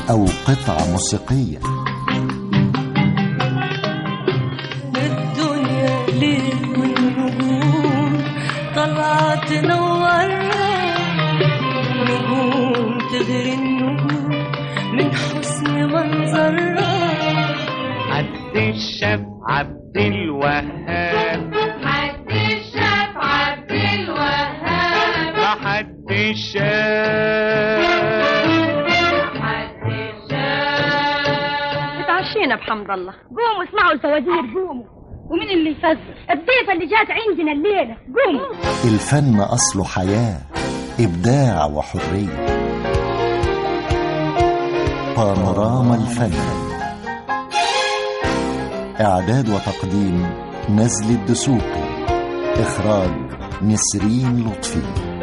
أو قطعة موسيقية الدنيا ليل والنجوم طلعت تنورنا نجوم تغري النجوم من حسن منظرها عبد الشاف عبد الوهاب حد الشاف عبد الوهاب حد الشاف حد الشاف اتعشينا بحمد الله قوموا اسمعوا الفوازير قوموا ومين اللي يفزر الضيفة اللي جات عندنا الليلة قوموا الفن أصله حياة إبداع وحرية بانوراما الفن إعداد وتقديم نزل الدسوقي إخراج نسرين لطفي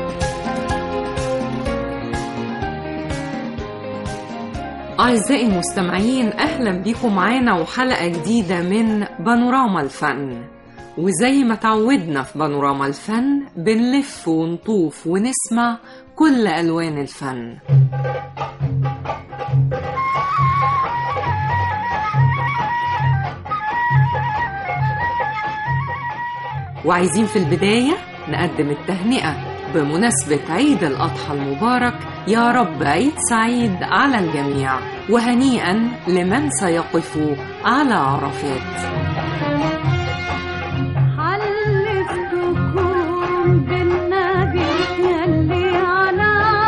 أعزائي المستمعين أهلا بيكم معانا وحلقة جديدة من بانوراما الفن وزي ما تعودنا في بانوراما الفن بنلف ونطوف ونسمع كل ألوان الفن وعايزين في البداية نقدم التهنئة بمناسبة عيد الأضحى المبارك يا رب عيد سعيد على الجميع وهنيئا لمن سيقف على عرفات حلفتكم بالنبي يلي على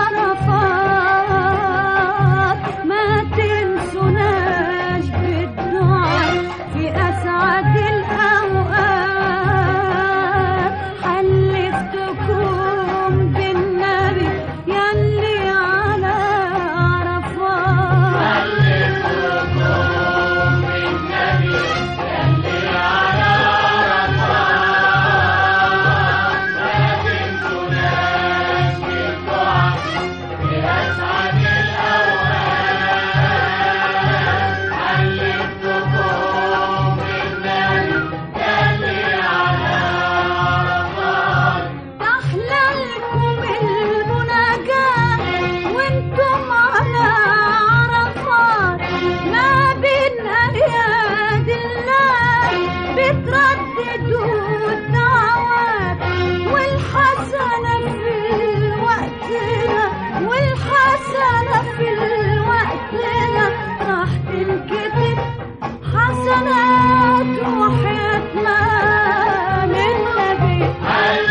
عرفات ما تنسوناش بالدعاء في أسعد الأوقات حلفتكم بالنبي يلي على عرفات أحلالكم المناجاة وانتم على عرفات ما بين أياد الله بترددوا الدعوات والحسنة في وقتنا والحسنة في وقتنا راح تنكتب حسنات وحياتنا للنبي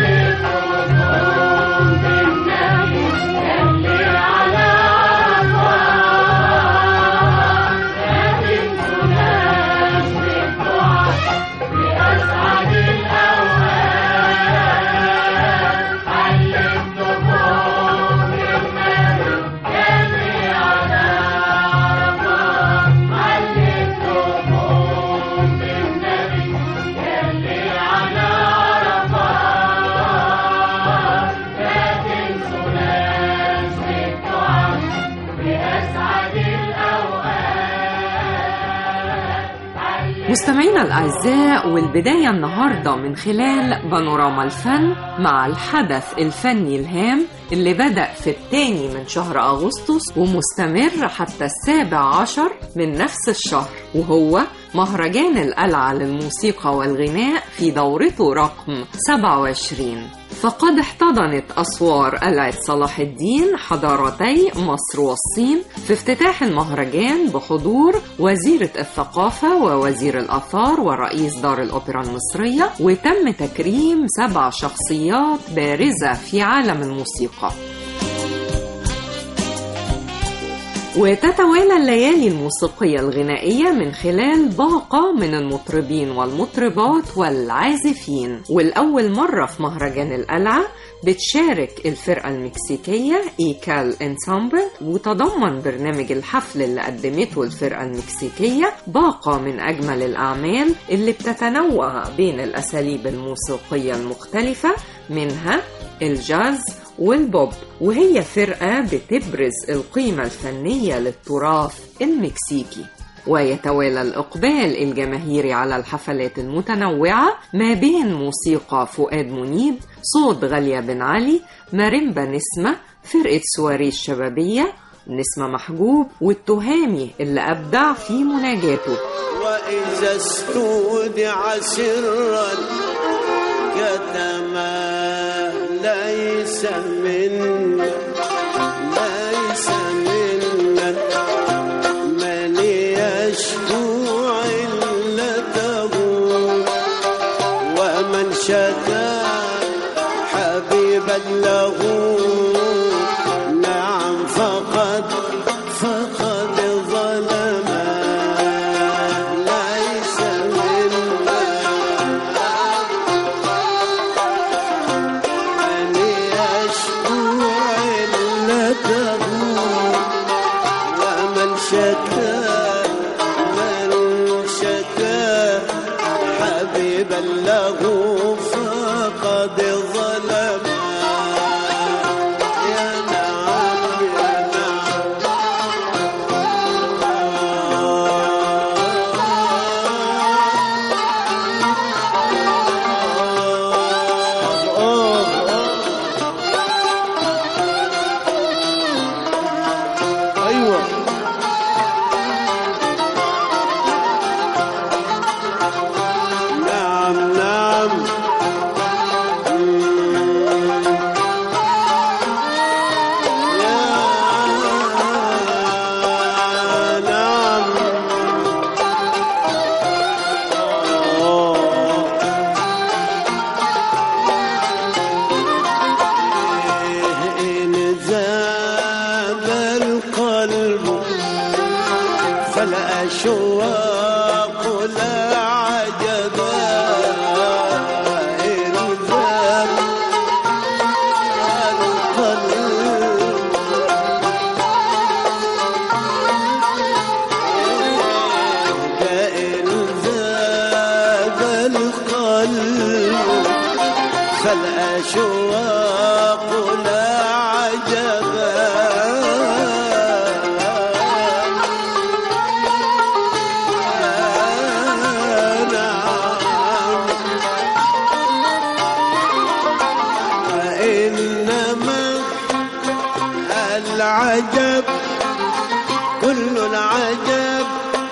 مستمعينا الأعزاء والبداية النهاردة من خلال بانوراما الفن مع الحدث الفني الهام اللي بدأ في الثاني من شهر أغسطس ومستمر حتى السابع عشر من نفس الشهر وهو مهرجان القلعة للموسيقى والغناء في دورته رقم 27 فقد احتضنت أسوار قلعة صلاح الدين حضارتي مصر والصين في افتتاح المهرجان بحضور وزيرة الثقافة ووزير الآثار ورئيس دار الأوبرا المصرية وتم تكريم سبع شخصيات بارزة في عالم الموسيقى وتتوالى الليالي الموسيقية الغنائية من خلال باقة من المطربين والمطربات والعازفين والأول مرة في مهرجان القلعة بتشارك الفرقة المكسيكية إيكال انسامبل وتضمن برنامج الحفل اللي قدمته الفرقة المكسيكية باقة من أجمل الأعمال اللي بتتنوع بين الأساليب الموسيقية المختلفة منها الجاز والبوب وهي فرقة بتبرز القيمة الفنية للتراث المكسيكي ويتوالى الإقبال الجماهيري على الحفلات المتنوعة ما بين موسيقى فؤاد منيب صوت غالية بن علي ماريمبا نسمة فرقة سواري الشبابية نسمة محجوب والتهامي اللي أبدع في مناجاته وإذا استودع سرا كتما ليس منا ليس منا من يشكو علته ومن شكا حبيبا له نعم فقد فقد ظلم ليس منا من يشكو علته ومن شكا من شكا حبيبا له فقد ظلم يا نعم يا نعم ايوه نعم نعم يا نعم إن ذاب القلب فلا أشواق لا عجبا إن ذاب القلب إن ذاب القلب فالأشواق لا عجبا نعم وإنما العجب كل العجب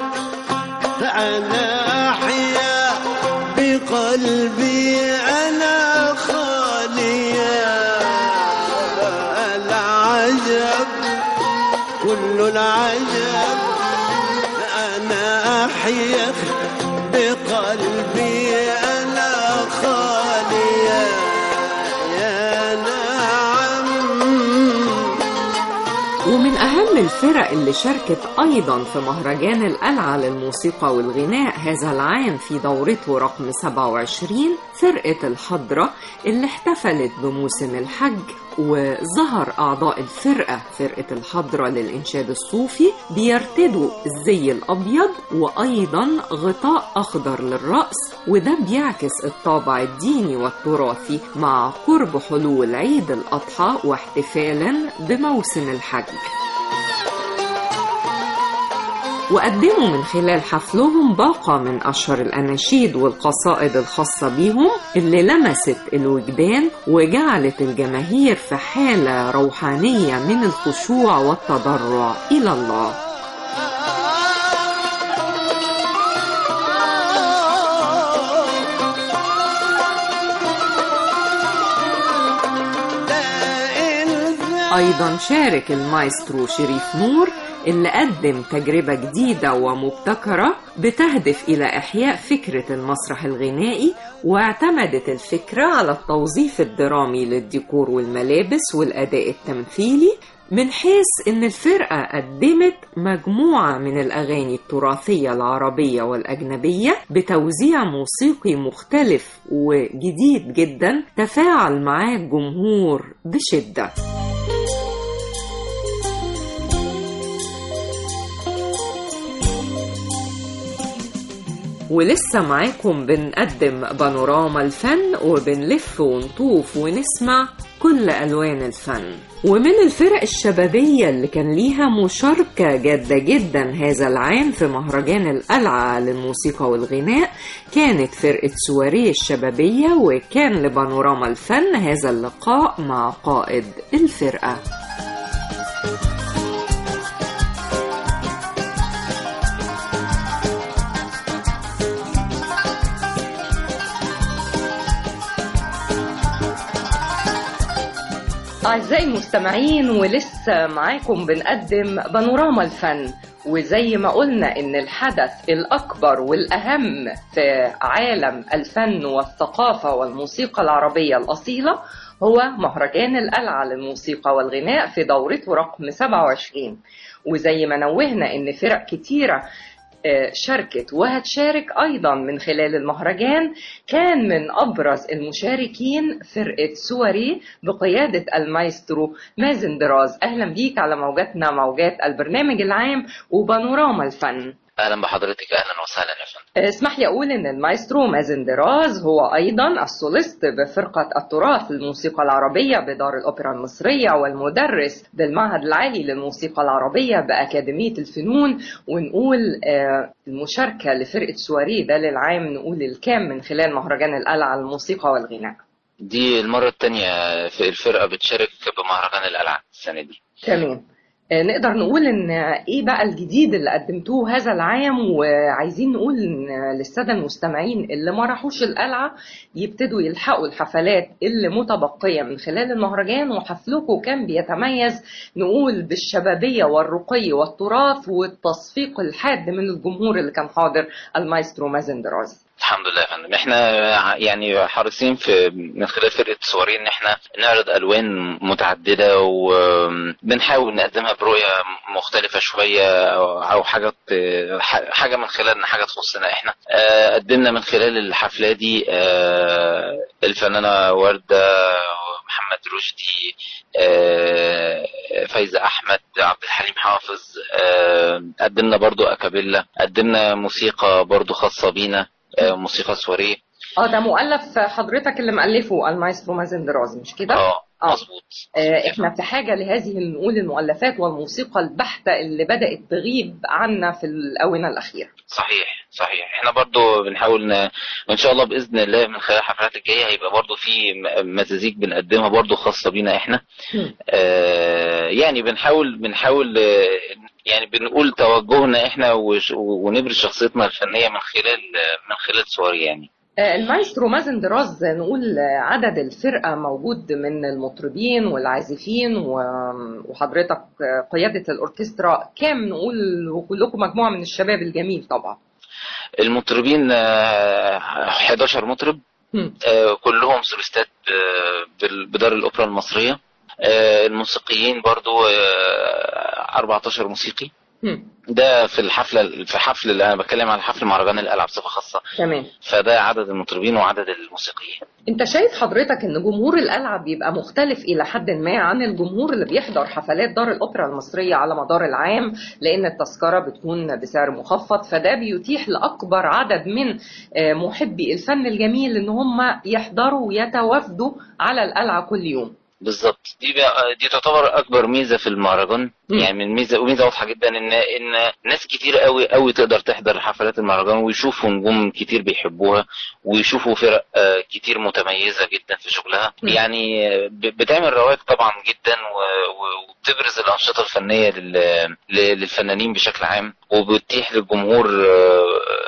أنا أحيا بقلبي أنا خاليا العجب كل العجب أنا أحيا بقلبي أنا خاليا يا نعم ومن أهم الفرق اللي شاركت أيضا في مهرجان القلعة للموسيقى والغناء هذا العام في دورته رقم 27 فرقة الحضرة اللي احتفلت بموسم الحج وظهر أعضاء الفرقة فرقة الحضرة للإنشاد الصوفي بيرتدوا الزي الأبيض وأيضا غطاء أخضر للرأس وده بيعكس الطابع الديني والتراثي مع قرب حلول عيد الأضحى واحتفالا بموسم الحج وقدموا من خلال حفلهم باقة من أشهر الأناشيد والقصائد الخاصة بيهم اللي لمست الوجدان وجعلت الجماهير في حالة روحانية من الخشوع والتضرع إلى الله أيضا شارك المايسترو شريف نور اللي قدم تجربة جديدة ومبتكرة بتهدف إلى إحياء فكرة المسرح الغنائي واعتمدت الفكرة على التوظيف الدرامي للديكور والملابس والأداء التمثيلي من حيث إن الفرقة قدمت مجموعة من الأغاني التراثية العربية والأجنبية بتوزيع موسيقي مختلف وجديد جدا تفاعل معاه الجمهور بشدة ولسه معاكم بنقدم بانوراما الفن وبنلف ونطوف ونسمع كل ألوان الفن ومن الفرق الشبابية اللي كان ليها مشاركة جادة جدا هذا العام في مهرجان القلعة للموسيقى والغناء كانت فرقة سواريه الشبابية وكان لبانوراما الفن هذا اللقاء مع قائد الفرقة أعزائي المستمعين ولسه معاكم بنقدم بانوراما الفن وزي ما قلنا إن الحدث الأكبر والأهم في عالم الفن والثقافة والموسيقى العربية الأصيلة هو مهرجان القلعة للموسيقى والغناء في دورته رقم 27 وزي ما نوهنا إن فرق كتيرة آه، شاركت وهتشارك أيضا من خلال المهرجان كان من أبرز المشاركين فرقة سواري بقيادة المايسترو مازن دراز أهلا بيك على موجاتنا موجات البرنامج العام وبانوراما الفن اهلا بحضرتك اهلا وسهلا يا فندم اسمح لي أقول إن المايسترو مازن دراز هو أيضا السوليست بفرقة التراث للموسيقى العربية بدار الأوبرا المصرية والمدرس بالمعهد العالي للموسيقى العربية بأكاديمية الفنون ونقول آه، المشاركة لفرقة سواري ده للعام نقول الكام من خلال مهرجان القلعة للموسيقى والغناء دي المره الثانيه في الفرقه بتشارك بمهرجان القلعه السنه دي تمام آه، نقدر نقول ان ايه بقى الجديد اللي قدمتوه هذا العام وعايزين نقول إن للساده المستمعين اللي ما راحوش القلعه يبتدوا يلحقوا الحفلات اللي متبقيه من خلال المهرجان وحفلكم كان بيتميز نقول بالشبابيه والرقي والتراث والتصفيق الحاد من الجمهور اللي كان حاضر المايسترو مازن دراز الحمد لله يا فندم احنا ع- يعني حريصين في من خلال فرقه صورين ان احنا نعرض الوان متعدده وبنحاول نقدمها برؤيه مختلفه شويه او أو حاجه ت- ح- حاجه من خلال إن حاجه تخصنا احنا آه، قدمنا من خلال الحفله دي آه، الفنانه ورده محمد رشدي آه، فايزة أحمد عبد الحليم حافظ آه، قدمنا برضو أكابيلا قدمنا موسيقى برضو خاصة بينا آه، موسيقى سواريه اه ده مؤلف حضرتك اللي مؤلفه المايسترو مازن دراز مش كده؟ اه آه. مظبوط آه، احنا في حاجة لهذه نقول المؤلفات والموسيقى البحتة اللي بدأت تغيب عنا في الآونة الأخيرة صحيح صحيح احنا برضو بنحاول ن... وان شاء الله باذن الله من خلال الحفلات الجايه هيبقى برضو في م- مزازيك بنقدمها برضو خاصه بينا احنا مم. آه يعني بنحاول بنحاول آه، يعني بنقول توجهنا احنا وش... ونبرز شخصيتنا الفنيه من خلال من خلال صوري يعني آه، المايسترو مازن دراز نقول آه، عدد الفرقة موجود من المطربين والعازفين و- وحضرتك آه، قيادة الأوركسترا كام نقول وكلكم مجموعة من الشباب الجميل طبعا المطربين آه، 11 مطرب مم. آه، كلهم سوليستات آه، بال- بدار الأوبرا المصرية آه، الموسيقيين برضو آه، 14 موسيقي مم. ده في الحفلة في حفل اللي أنا بتكلم على حفل مهرجان القلعة بصفة خاصة تمام فده عدد المطربين وعدد الموسيقيين انت شايف حضرتك ان جمهور القلعه بيبقى مختلف الى حد ما عن الجمهور اللي بيحضر حفلات دار الاوبرا المصريه على مدار العام لان التذكره بتكون بسعر مخفض فده بيتيح لاكبر عدد من آه، محبي الفن الجميل ان هم يحضروا ويتوافدوا على القلعه كل يوم بالظبط دي بقى دي تعتبر اكبر ميزه في المهرجان مم. يعني من ميزه وميزه واضحه جدا ان ان ناس كتير قوي قوي تقدر تحضر حفلات المهرجان ويشوفوا نجوم كتير بيحبوها ويشوفوا فرق آه، كتير متميزه جدا في شغلها مم. يعني آه، ب- بتعمل رواج طبعا جدا و- و- وبتبرز الانشطه الفنيه لل- ل- للفنانين بشكل عام وبتتيح للجمهور آه،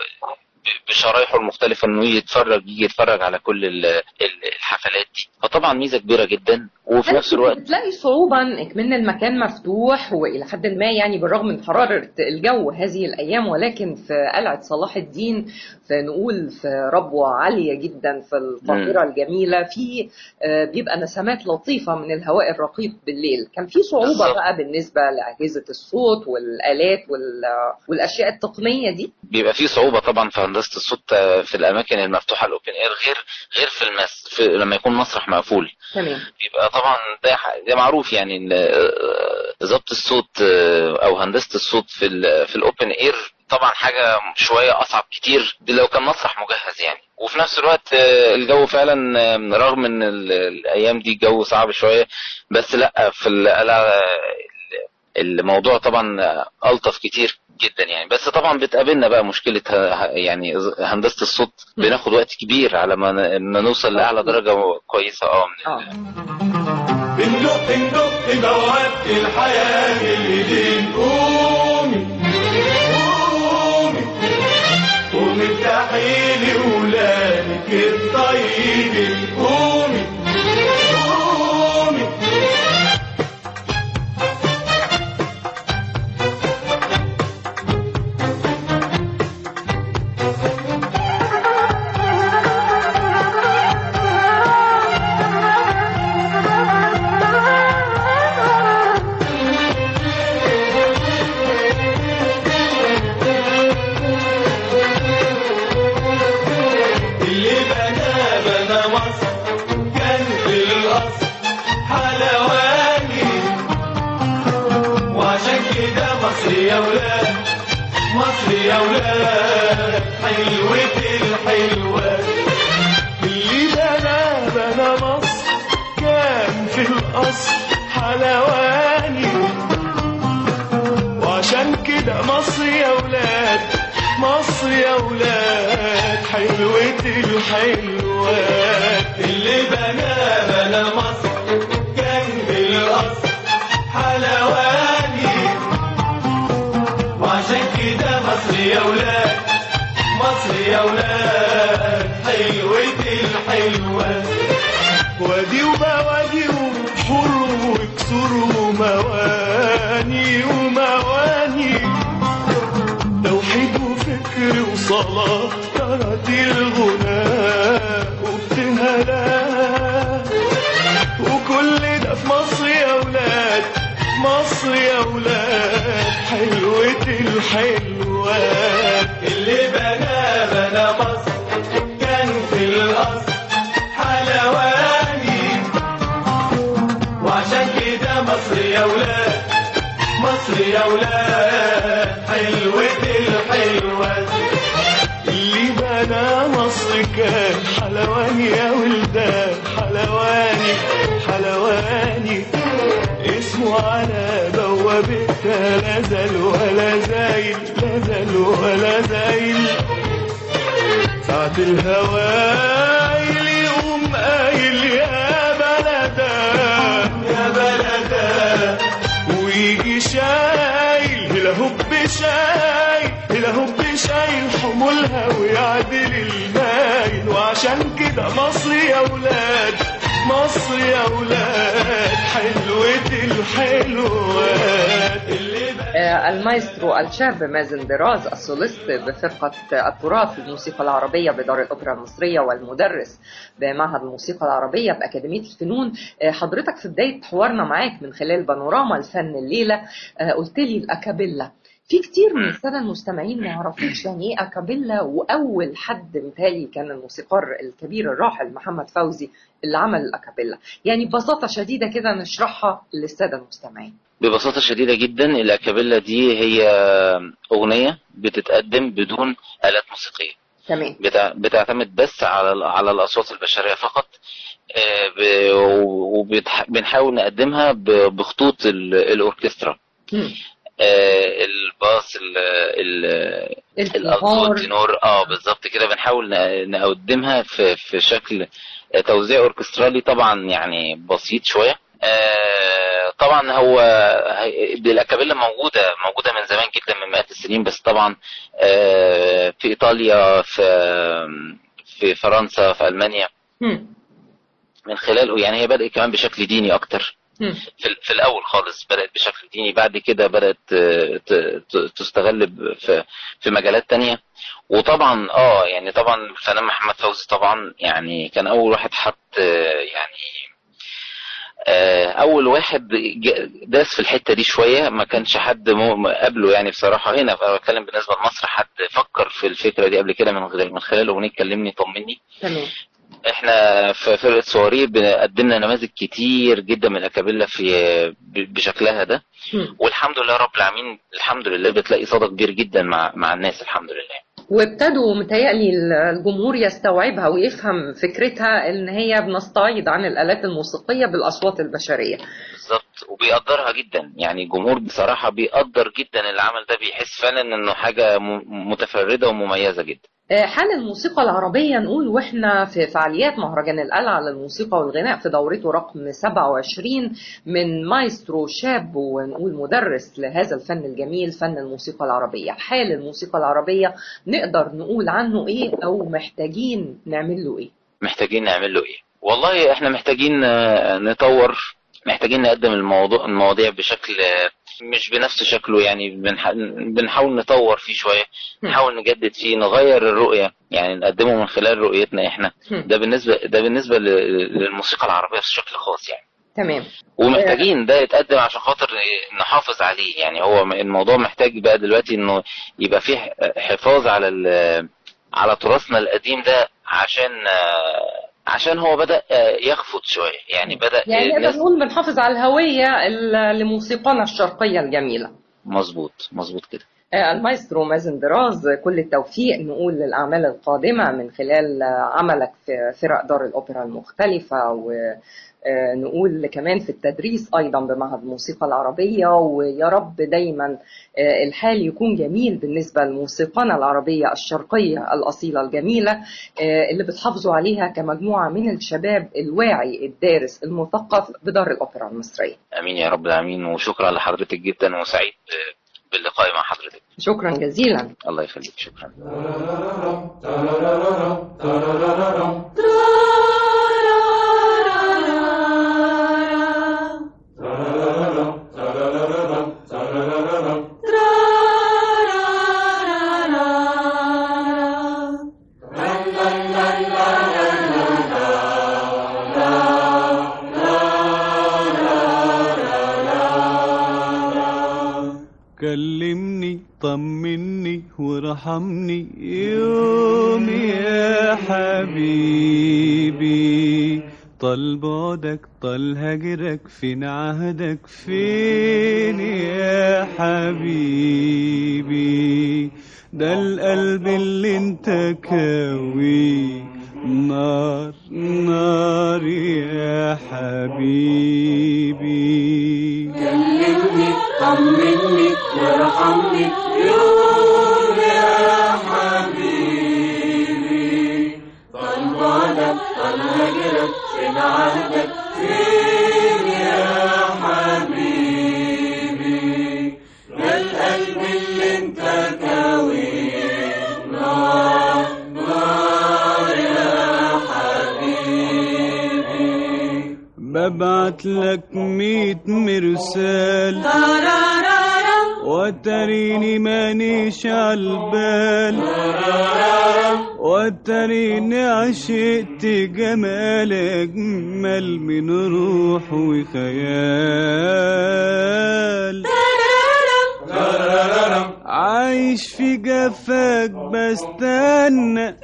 ب- بشرايحه المختلفة انه يتفرج يجي يتفرج على كل ال- ال- الحفلات دي فطبعا ميزة كبيرة جدا وفي نفس الوقت بتلاقي صعوبة انك من المكان مفتوح والى حد ما يعني بالرغم من حرارة الجو هذه الايام ولكن في قلعة صلاح الدين في نقول في ربوة عالية جدا في القاهرة الجميلة في آه، بيبقى نسمات لطيفة من الهواء الرقيق بالليل كان في صعوبة بالظبط. بقى بالنسبة لأجهزة الصوت والآلات وال- والأشياء التقنية دي بيبقى في صعوبة طبعا في هندسة الصوت آه، في الأماكن المفتوحة الأوبن إير غير غير في المس في لما يكون مسرح مقفول تمام بيبقى طبعا ده ح- ده معروف يعني إن آه، ضبط الصوت آه، أو هندسة الصوت في ال في الأوبن إير طبعا حاجة شوية أصعب كتير دي لو كان مسرح مجهز يعني وفي نفس الوقت آه، الجو فعلا آه، رغم ان ال- الايام دي الجو صعب شويه بس لا في القلعه الموضوع طبعا الطف كتير جدا يعني بس طبعا بتقابلنا بقى مشكله ه- ه- يعني هندسه الصوت بناخد وقت كبير على ما ن- ما نوصل لاعلى درجه كويسه اه من اه بندق بندق بوابة الحياة بالإيدين قومي قومي قومي افتحي لي ولادك الطيبين قومي قومي ولاد مصر يا ولاد حلوة الحلوات اللي بنا بنا مصر كان في الأصل حلواني وعشان كده مصر يا ولاد مصر يا ولاد حلوة الحلوات اللي بنا بنا مصر كان في الأصل حلواني وعشان كده مصر يا ولاد مصر يا ولاد حلوة الحلوات وادي وبوادي وبحور وكسور ومواني ومواني توحيد وفكر وصلاة طرت الغناء وابتهالات وكل ده في مصر يا ولاد مصر يا ولاد حلوة الحلوات اللي بنا بنا مصر كان في الأصل حلواني وعشان كده مصر يا ولاد مصر يا ولاد حلوة الحلوات اللي بنا مصر كان حلواني يا ولدان حلواني حلواني اسمه على بوابتها لا زال ولا زايل لا زال ولا زايل ساعة الهوايل يقوم قايل يا بلدا يا بلدا ويجي شايل هلا هوب شايل هلا هوب شايل حمولها ويعدل المايل وعشان كده مصر يا ولاد مصر يا ولاد حلوة الحلوات اللي آه، المايسترو الشاب مازن دراز السوليست بفرقة التراث الموسيقى العربية بدار الأوبرا المصرية والمدرس بمعهد الموسيقى العربية بأكاديمية الفنون آه، حضرتك في بداية حوارنا معاك من خلال بانوراما الفن الليلة آه، قلت لي الأكابيلا في كتير من السادة المستمعين ما يعرفوش يعني ايه أكابيلا وأول حد متهيألي كان الموسيقار الكبير الراحل محمد فوزي اللي عمل الأكابيلا يعني ببساطة شديدة كده نشرحها للسادة المستمعين ببساطة شديدة جدا الأكابيلا دي هي أغنية بتتقدم بدون آلات موسيقية تمام بتع- بتعتمد بس على ال- على الأصوات البشرية فقط وبنحاول نقدمها ب- بخطوط ال- الأوركسترا مم. آه، الباص ال- ال- الألتو الفيهار. التنور اه بالظبط كده بنحاول ن- نقدمها في في شكل توزيع اوركسترالي طبعا يعني بسيط شويه آه، طبعا هو هي- الاكابيلا موجوده موجوده من زمان جدا من مئات السنين بس طبعا آه، في ايطاليا في في فرنسا في المانيا مم. من خلال يعني هي بدات كمان بشكل ديني اكتر مم. في, في الاول خالص بدات بشكل ديني بعد كده بدات آه، ت- ت- تستغل ب- في في مجالات تانية وطبعا اه يعني طبعا الفنان محمد فوزي طبعا يعني كان اول واحد حط آه، يعني آه، اول واحد ج- داس في الحته دي شويه ما كانش حد مو- قبله يعني بصراحه هنا أنا بتكلم بالنسبه لمصر حد فكر في الفكره دي قبل كده من خلال من خلال اغنيه كلمني طمني تمام احنا في فرقه صواريخ قدمنا نماذج كتير جدا من الاكابيلا في ب- بشكلها ده مم. والحمد لله رب العالمين الحمد لله بتلاقي صدى كبير جدا مع مع الناس الحمد لله وابتدوا متهيألي الجمهور يستوعبها ويفهم فكرتها ان هي بنستعيض عن الآلات الموسيقية بالأصوات البشرية بالظبط وبيقدرها جدا يعني الجمهور بصراحه بيقدر جدا العمل ده بيحس فعلا انه حاجه م- متفرده ومميزه جدا آه، حال الموسيقى العربية نقول واحنا في فعاليات مهرجان القلعة للموسيقى والغناء في دورته رقم 27 من مايسترو شاب ونقول مدرس لهذا الفن الجميل فن الموسيقى العربية حال الموسيقى العربية نقدر نقول عنه ايه او محتاجين نعمل له ايه محتاجين نعمل له ايه والله احنا محتاجين آه، نطور محتاجين نقدم الموضوع المواضيع بشكل آه، مش بنفس شكله يعني بنح... بنحاول نطور فيه شويه نحاول نجدد فيه نغير الرؤيه يعني نقدمه من خلال رؤيتنا احنا ده بالنسبه ده بالنسبه ل- للموسيقى العربيه بشكل خاص يعني تمام ومحتاجين ده يتقدم عشان خاطر نحافظ عليه يعني هو الموضوع محتاج بقى دلوقتي انه يبقى فيه حفاظ على ال- على تراثنا القديم ده عشان عشان هو بدأ يخفض شوية يعني بدأ يعني نقدر الناس نقول بنحافظ على الهوية ال- لموسيقانا الشرقية الجميلة مظبوط مظبوط كده آه، المايسترو مازن دراز كل التوفيق نقول للأعمال القادمة من خلال آه، عملك في فرق دار الأوبرا المختلفة ونقول كمان في التدريس أيضا بمعهد الموسيقى العربية ويا رب دايما آه، الحال يكون جميل بالنسبة لموسيقانا العربية الشرقية الأصيلة الجميلة آه، اللي بتحافظوا عليها كمجموعة من الشباب الواعي الدارس المثقف بدار الأوبرا المصرية امين يا رب العالمين وشكرا لحضرتك جدا وسعيد آه، باللقاء مع حضرتك شكرا جزيلا الله يخليك شكرا كلمني طمني وارحمني يوم يا حبيبي طال بعدك طال هجرك فين عهدك فين يا حبيبي ده القلب اللي انت كاوي نار نار يا حبيبي كلمني طمني وارحمني يوم يا حبيبي طال بعدك طال هجرك فين عهدك فين يا حبيبي ده القلب اللي انت كاويه نار نار يا حبيبي ببعت لك ميت مرسال وتريني مانيش عالبال وتريني عشقت جمال أجمل من روح وخيال عايش في جفاك بستنى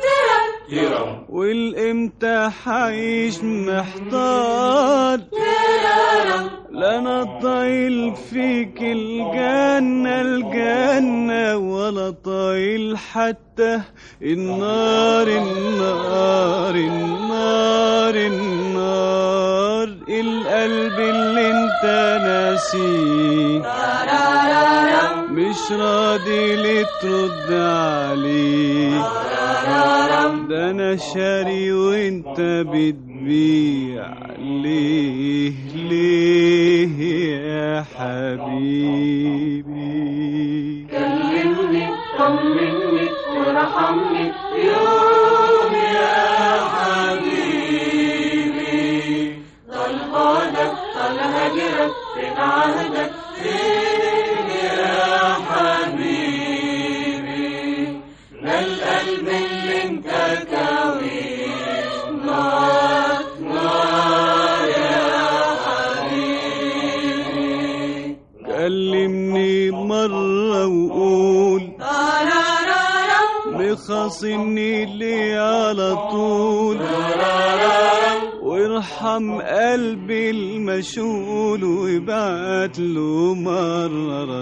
والامتى حعيش محتار لا انا طايل فيك الجنة الجنة ولا طايل حتى النار النار النار النار القلب اللي انت ناسيه مش راضي ليه ترد عليه ده انا شاري وانت بتبيع ليه ليه يا حبيبي كلمني طمني وارحمني يوم يا حبيبي طال بعدك طال هجرك فين عهدك فين يا حبيبي ده القلب اللي انت كاويه نار نار يا حبيبي كلمني مرة وقول مخاصمني ليه على طول وارحم قلبي المشغول وابعت له مرة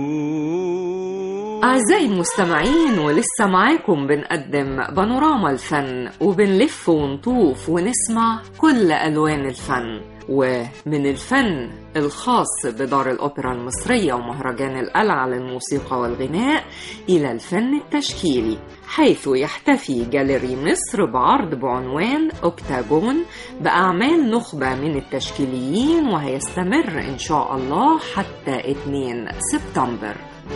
رسول أعزائي المستمعين ولسه معاكم بنقدم بانوراما الفن وبنلف ونطوف ونسمع كل ألوان الفن ومن الفن الخاص بدار الأوبرا المصرية ومهرجان القلعة للموسيقى والغناء إلى الفن التشكيلي حيث يحتفي جاليري مصر بعرض بعنوان أوكتاجون بأعمال نخبة من التشكيليين وهيستمر إن شاء الله حتى 2 سبتمبر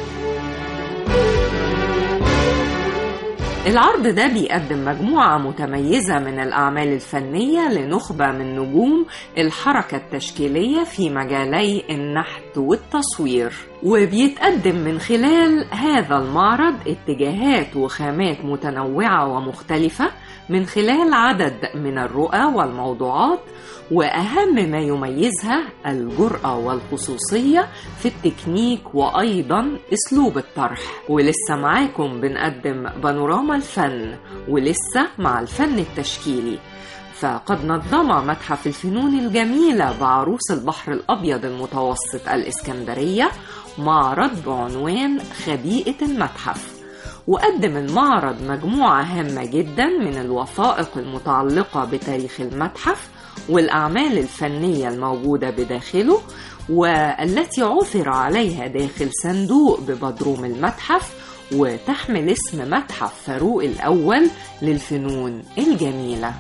العرض ده بيقدم مجموعة متميزة من الأعمال الفنية لنخبة من نجوم الحركة التشكيلية في مجالي النحت والتصوير وبيتقدم من خلال هذا المعرض اتجاهات وخامات متنوعة ومختلفة من خلال عدد من الرؤى والموضوعات وأهم ما يميزها الجرأة والخصوصية في التكنيك وأيضا أسلوب الطرح ولسه معاكم بنقدم بانوراما الفن ولسه مع الفن التشكيلي فقد نظم متحف الفنون الجميلة بعروس البحر الأبيض المتوسط الإسكندرية معرض بعنوان خبيئة المتحف وقدم المعرض مجموعة هامة جدا من الوثائق المتعلقة بتاريخ المتحف والأعمال الفنية الموجودة بداخله والتي عثر عليها داخل صندوق ببدروم المتحف وتحمل اسم متحف فاروق الأول للفنون الجميلة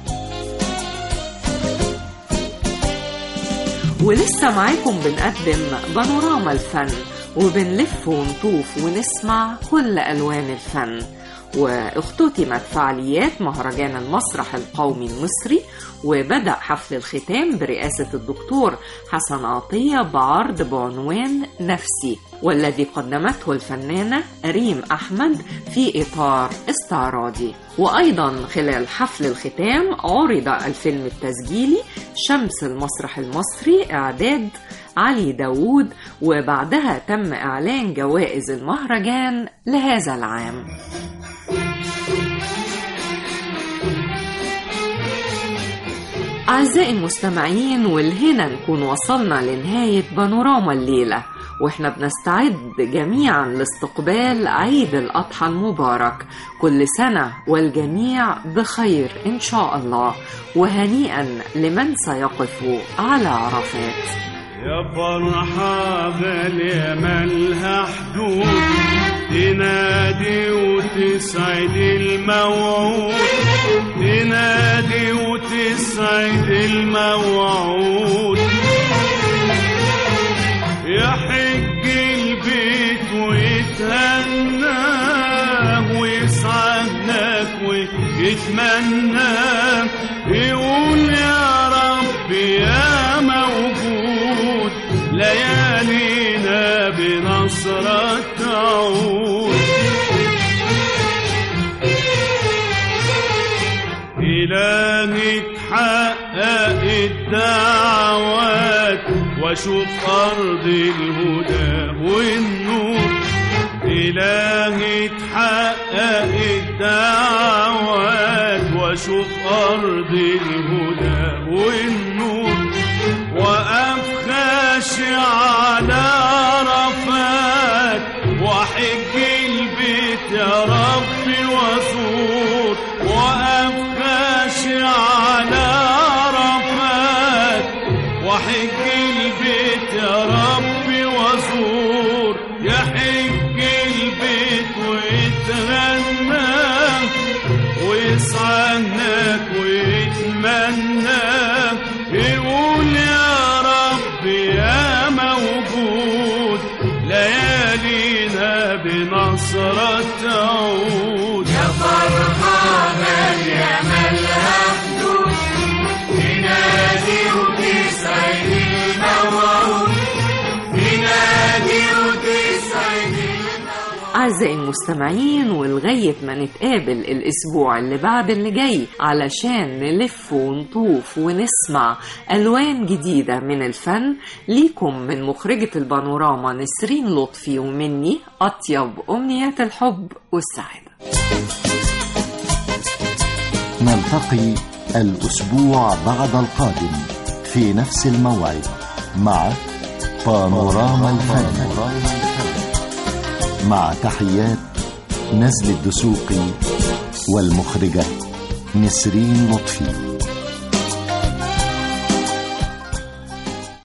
ولسه معاكم بنقدم بانوراما الفن وبنلف ونطوف ونسمع كل ألوان الفن واختتمت فعاليات مهرجان المسرح القومي المصري وبدأ حفل الختام برئاسة الدكتور حسن عطية بعرض بعنوان نفسي والذي قدمته الفنانة ريم أحمد في إطار استعراضي وأيضا خلال حفل الختام عرض الفيلم التسجيلي شمس المسرح المصري إعداد علي داوود وبعدها تم إعلان جوائز المهرجان لهذا العام أعزائي المستمعين والهنا نكون وصلنا لنهاية بانوراما الليلة واحنا بنستعد جميعا لاستقبال عيد الأضحى المبارك كل سنة والجميع بخير إن شاء الله وهنيئا لمن سيقف على عرفات يا فرحة بالي مالها حدود تنادي وتسعد الموعود تنادي وتسعد الموعود يحج البيت ويتهناه ويسعدك ويتمناه يقول يا رب يا موجود ليالينا بنصرك تعود إلهي تحقق الدعوات واشوف أرض الهدى والنور إلهي تحقق الدعوات واشوف أرض الهدى والنور وأقف خاشع على عرفات وحج البيت يا ربي وازور وأقف خاشع على عرفات وحج البيت يا ربي وازور يحج البيت ويتغنى ويسعدك ويتمنى يقول يا رب يا موجود ليالينا بنصرة تعود يا فرحة يا ملها حدود تنادي وتسعد الموعود تنادي وتسعد أعزائي المستمعين ولغاية ما نتقابل الأسبوع اللي بعد اللي جاي علشان نلف ونطوف ونسمع ألوان جديدة من الفن ليكم من مخرجة البانوراما نسرين لطفي ومني أطيب أمنيات الحب والسعادة نلتقي الأسبوع بعد القادم في نفس الموعد مع بانوراما الفن مع تحيات نزل الدسوقي والمخرجة نسرين لطفي